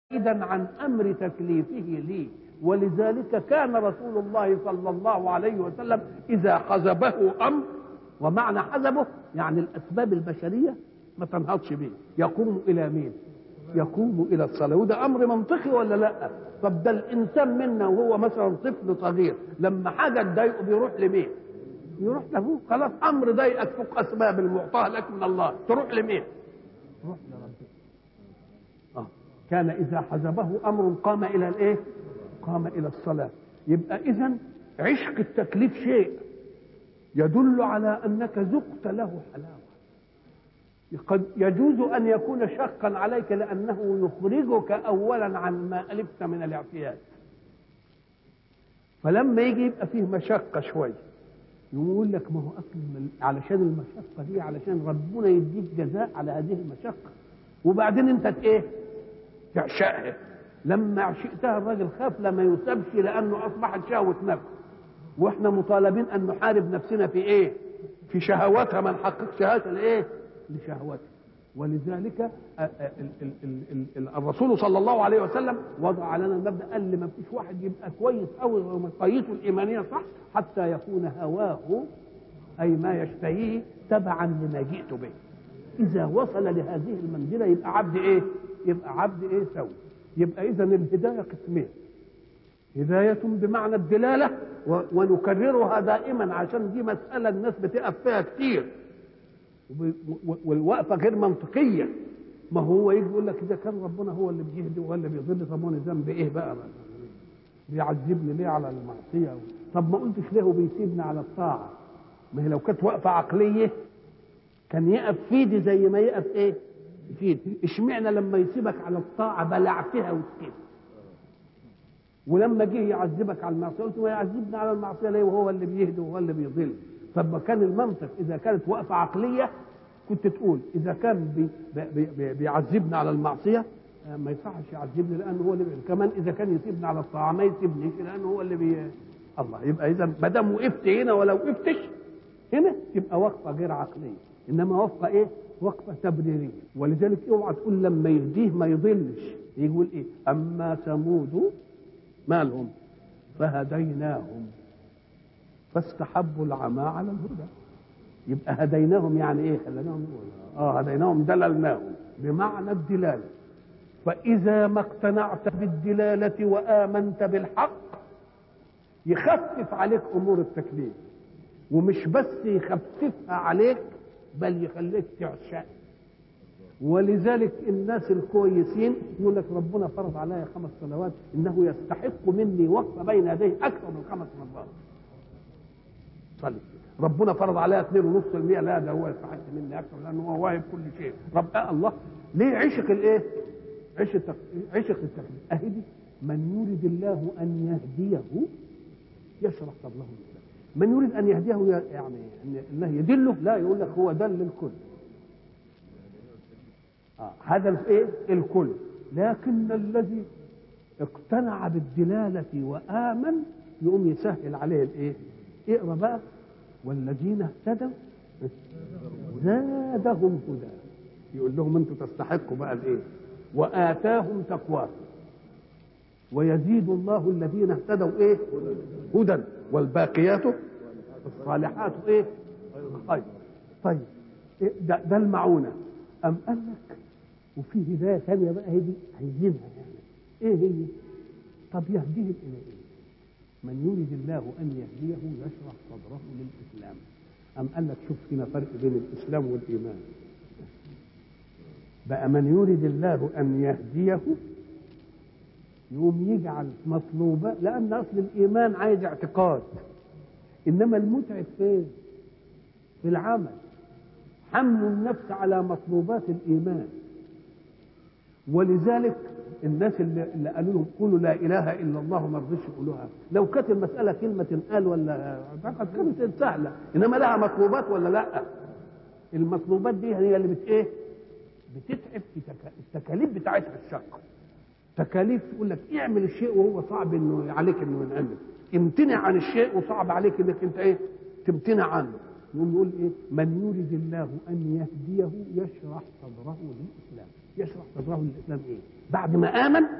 بعيدا عن امر تكليفه لي ولذلك كان رسول الله صلى الله عليه وسلم اذا حزبه امر ومعنى حزبه يعني الاسباب البشريه ما تنهضش به يقوم الى مين يقوم الى الصلاه وده امر منطقي ولا لا طب ده الانسان منا وهو مثلا طفل صغير لما حاجه تضايقه بيروح لمين يروح لابوه خلاص امر ضايقك فوق اسباب المعطاه لك من الله تروح لمين تروح لربك آه. كان اذا حزبه امر قام الى الايه قام الى الصلاه يبقى اذا عشق التكليف شيء يدل على انك ذقت له حلاوه قد يجوز ان يكون شقا عليك لانه يخرجك اولا عن ما الفت من الاعتياد فلما يجي يبقى فيه مشقه شويه يقول لك ما هو اصلا علشان المشقه دي علشان ربنا يديك جزاء على هذه المشقه وبعدين انت ايه تعشقها لما عشقتها الراجل خاف لما يسابش لانه اصبحت شهوه نفس واحنا مطالبين ان نحارب نفسنا في ايه في شهواتها ما نحققش هذا الايه لشهواتها ولذلك الرسول صلى الله عليه وسلم وضع لنا المبدا قال لي ما فيش واحد يبقى كويس قوي مقاييسه الايمانيه صح حتى يكون هواه اي ما يشتهيه تبعا لما جئت به اذا وصل لهذه المنزله يبقى عبد ايه يبقى عبد ايه سوي يبقى اذا الهدايه قسمين هداية بمعنى الدلالة ونكررها دائما عشان دي مسألة الناس بتقف فيها كتير والوقفة غير منطقية ما هو يجي يقول لك إذا كان ربنا هو اللي بيهدي وهو اللي بيضل طب وانا ذنب إيه بقى, بقى بيعذبني ليه على المعصية طب ما قلتش ليه وبيسيبني على الطاعة ما هي لو كانت وقفة عقلية كان يقف فيدي زي ما يقف إيه فيدي اشمعنى لما يسيبك على الطاعة بلعتها وسكت ولما جه يعذبك على المعصيه قلت ما يعذبني على المعصيه ليه وهو اللي بيهدي وهو اللي بيضل طب ما كان المنطق اذا كانت وقفه عقليه كنت تقول اذا كان بي بي بي بيعذبني على المعصيه ما يصحش يعذبني لانه هو اللي بي... كمان اذا كان يسيبني على الطاعه ما يسيبنيش لانه هو اللي بي الله يبقى اذا ما دام وقفت هنا ولو وقفتش هنا تبقى وقفه غير عقليه انما وقفه ايه؟ وقفه تبريريه ولذلك اوعى تقول لما يهديه ما يضلش يقول ايه؟ اما ثمود مالهم فهديناهم فاستحبوا العمى على الهدى يبقى هديناهم يعني ايه خليناهم اه هديناهم دللناهم بمعنى الدلاله فاذا ما اقتنعت بالدلاله وامنت بالحق يخفف عليك امور التكليف ومش بس يخففها عليك بل يخليك تعشق ولذلك الناس الكويسين يقول لك ربنا فرض علي خمس صلوات انه يستحق مني وقفه بين يديه اكثر من خمس مرات صلي ربنا فرض عليها 2.5% لا ده هو يستحق مني اكثر لانه هو واهب كل شيء رب آه الله ليه عشق الايه؟ عشق عشق التكليف اهدي من يريد الله ان يهديه يشرح صدره للاسلام من يريد ان يهديه يعني ان الله يدله لا يقول لك هو دل للكل آه. هذا الايه الكل لكن الذي اقتنع بالدلالة وآمن يقوم يسهل عليه الايه اقرا بقى والذين اهتدوا زادهم هدى يقول لهم انتم تستحقوا بقى الايه وآتاهم تقواهم ويزيد الله الذين اهتدوا ايه هدى والباقيات الصالحات ايه خير طيب إيه ده, ده المعونه أم قال لك وفي هداية ثانية بقى هي دي عايزينها يعني إيه هي؟ طب يهديهم إلى إيه؟ من يريد الله أن يهديه يشرح صدره للإسلام أم قال لك شوف هنا فرق بين الإسلام والإيمان بقى من يريد الله أن يهديه يقوم يجعل مطلوبة لأن أصل الإيمان عايز اعتقاد إنما المتعب فين؟ في العمل حمل النفس على مطلوبات الايمان ولذلك الناس اللي, اللي قالوا لهم قولوا لا اله الا الله ما رضيش يقولوها لو كانت المساله كلمه تنقال ولا فقط كانت سهله انما لها مطلوبات ولا لا المطلوبات دي هي اللي بت ايه بتتعب في تك... التكاليف بتاعتها الشقه تكاليف تقول لك اعمل الشيء وهو صعب انه عليك انه ينعمل امتنع عن الشيء وصعب عليك انك انت ايه تمتنع عنه يقوم يقول ايه من يريد الله ان يهديه يشرح صدره للاسلام يشرح صدره للاسلام ايه بعد ما امن